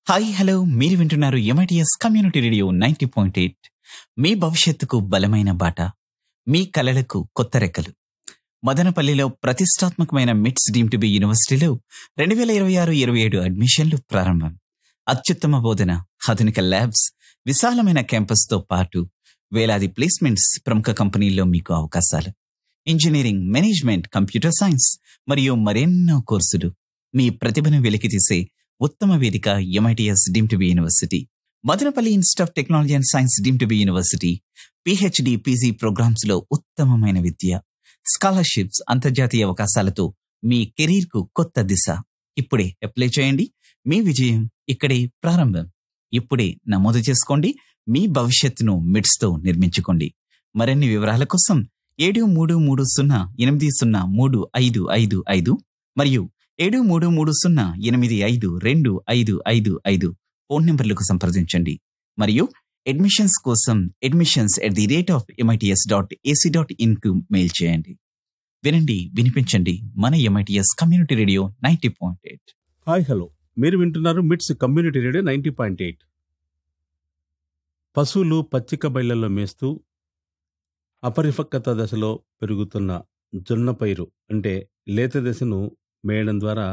hi hello మీరు వింటున్నారు MITS community radio ninety point eight మీ భవిష్యత్తుకు బలమైన బాట మీ కలలకు కొత్త రెక్కలు మదనపల్లిలో ప్రతిష్టాత్మకమైన మిట్స్ డీమ్ టు బి యూనివర్సిటీలో రెండు వేల ఇరవై ఆరు ఇరవై ఏడు అడ్మిషన్లు ప్రారంభం అత్యుత్తమ బోధన ఆధునిక ల్యాబ్స్ విశాలమైన క్యాంపస్తో పాటు వేలాది ప్లేస్మెంట్స్ ప్రముఖ కంపెనీల్లో మీకు అవకాశాలు ఇంజనీరింగ్ మేనేజ్మెంట్ కంప్యూటర్ సైన్స్ మరియు మరెన్నో కోర్సులు మీ ప్రతిభను వెలికితీసే ఉత్తమ వేదిక MITS deemed to be university Madanapalle institute of technology and science deemed to be university PhD PG programmes లో ఉత్తమమైన విద్య స్కాలర్షిప్స్ అంతర్జాతీయ అవకాశాలతో మీ కెరీర్ కు కొత్త దిశ ఇప్పుడే అప్లై చేయండి మీ విజయం ఇక్కడే ప్రారంభం ఇప్పుడే నమోదు చేసుకోండి మీ భవిష్యత్తును మిడ్స్ తో నిర్మించుకోండి మరిన్ని వివరాల కోసం ఏడు మూడు మూడు సున్నా ఎనిమిది సున్నా మూడు ఐదు ఐదు ఐదు మరియు ఏడు మూడు మూడు సున్నా ఎనిమిది ఐదు రెండు ఐదు ఐదు ఐదు ఫోన్ నెంబర్లకు సంప్రదించండి మరియు అడ్మిషన్స్ కోసం admissions at the rate of MITS dot AC dot in కు మెయిల్ చేయండి వినండి వినిపించండి మన MITS community radio ninety point eight hi hello మీరు వింటున్నారు MITS community radio ninety point eight పశువులు పచ్చిక బయళ్లలో మేస్తూ అపరిపక్వత దశలో పెరుగుతున్న జొన్న పైరు అంటే లేత దశను మేయడం ద్వారా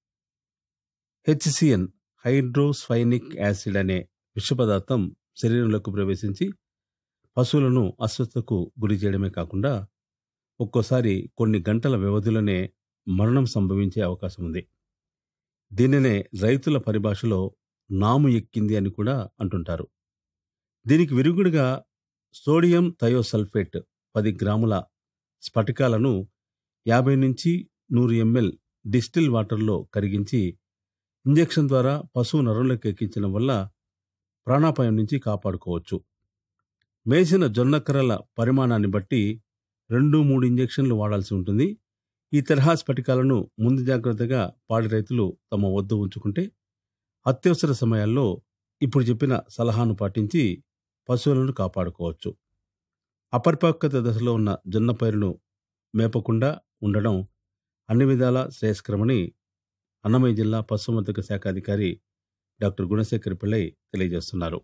హెచ్సిఎన్ హైడ్రోస్ఫైనిక్ యాసిడ్ అనే విష పదార్థం శరీరంలోకి ప్రవేశించి పశువులను అస్వస్థకు గురి చేయడమే కాకుండా ఒక్కోసారి కొన్ని గంటల వ్యవధిలోనే మరణం సంభవించే అవకాశం ఉంది దీనినే రైతుల పరిభాషలో నాము ఎక్కింది అని కూడా అంటుంటారు దీనికి విరుగుడుగా సోడియం థయోసల్ఫేట్ పది గ్రాముల స్ఫటికాలను యాభై నుంచి నూరు ఎంఎల్ డిస్టిల్ వాటర్లో కరిగించి ఇంజెక్షన్ ద్వారా పశువు నరంలోకి ఎక్కించడం వల్ల ప్రాణాపాయం నుంచి కాపాడుకోవచ్చు మేసిన జొన్నకర్రల పరిమాణాన్ని బట్టి రెండు మూడు ఇంజెక్షన్లు వాడాల్సి ఉంటుంది ఈ తరహా స్ఫటికాలను ముందు జాగ్రత్తగా పాడి రైతులు తమ వద్ద ఉంచుకుంటే అత్యవసర సమయాల్లో ఇప్పుడు చెప్పిన సలహాను పాటించి పశువులను కాపాడుకోవచ్చు అపరిపక్వత దశలో ఉన్న జొన్న పైరును మేపకుండా ఉండడం అన్ని విధాలా శ్రేయస్కరమని అన్నమయ్య జిల్లా పశుసంవర్ధక శాఖ అధికారి డాక్టర్ గుణశేఖర్ పిళ్ళై తెలియజేస్తున్నారు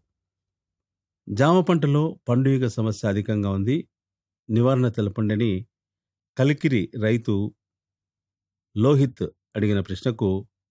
జామ పంటలో పండుగ సమస్య అధికంగా ఉంది నివారణ తెలపండని కలికిరి రైతు లోహిత్ అడిగిన ప్రశ్నకు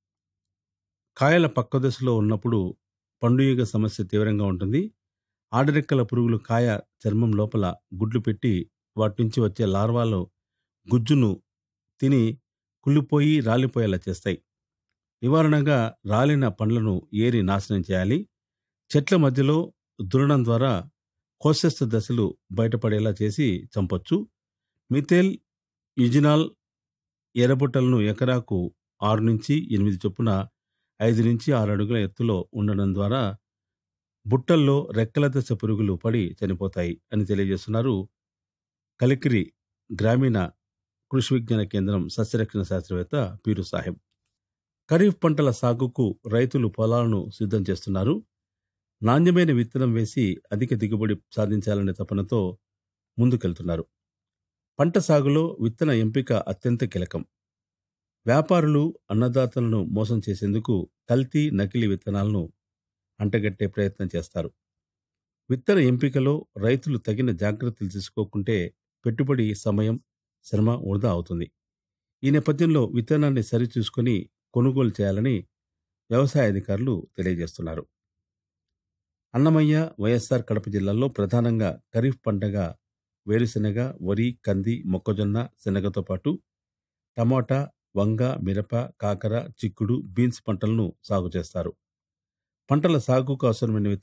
కాయల పక్క దశలో ఉన్నప్పుడు పండుగ సమస్య తీవ్రంగా ఉంటుంది ఆడరెక్కల పురుగులు కాయ చర్మం లోపల గుడ్లు పెట్టి వాటి నుంచి వచ్చే లార్వాలు గుజ్జును తిని కుళ్ళిపోయి రాలిపోయేలా చేస్తాయి నివారణగా రాలిన పండ్లను ఏరి నాశనం చేయాలి చెట్ల మధ్యలో దున్నడం ద్వారా కోశస్థ దశలు బయటపడేలా చేసి చంపొచ్చు మిథేల్ యుజినాల్ ఎర్రబుట్టలను ఎకరాకు ఆరు నుంచి ఎనిమిది చొప్పున ఐదు నుంచి ఆరు అడుగుల ఎత్తులో ఉండడం ద్వారా బుట్టల్లో రెక్కల దశ పురుగులు పడి చనిపోతాయి అని తెలియజేస్తున్నారు కలికిరి గ్రామీణ కృషి విజ్ఞాన కేంద్రం సస్యరక్షణ శాస్త్రవేత్త పీరు సాహెబ్ ఖరీఫ్ పంటల సాగుకు రైతులు పొలాలను సిద్ధం చేస్తున్నారు నాణ్యమైన విత్తనం వేసి అధిక దిగుబడి సాధించాలనే తపనతో ముందుకెళ్తున్నారు పంట సాగులో విత్తన ఎంపిక అత్యంత కీలకం వ్యాపారులు అన్నదాతలను మోసం చేసేందుకు కల్తీ నకిలీ విత్తనాలను అంటగట్టే ప్రయత్నం చేస్తారు విత్తన ఎంపికలో రైతులు తగిన జాగ్రత్తలు తీసుకోకుంటే పెట్టుబడి సమయం శ్రమ వృధా అవుతుంది ఈ నేపథ్యంలో విత్తనాన్ని సరిచూసుకొని కొనుగోలు చేయాలని వ్యవసాయ అధికారులు తెలియజేస్తున్నారు అన్నమయ్య వైఎస్ఆర్ కడప జిల్లాల్లో ప్రధానంగా ఖరీఫ్ పంటగా వేరుశెనగ వరి కంది మొక్కజొన్న శనగతో పాటు టమాటా వంగ మిరప కాకర చిక్కుడు బీన్స్ పంటలను సాగు చేస్తారు పంటల సాగుకు అవసరమైన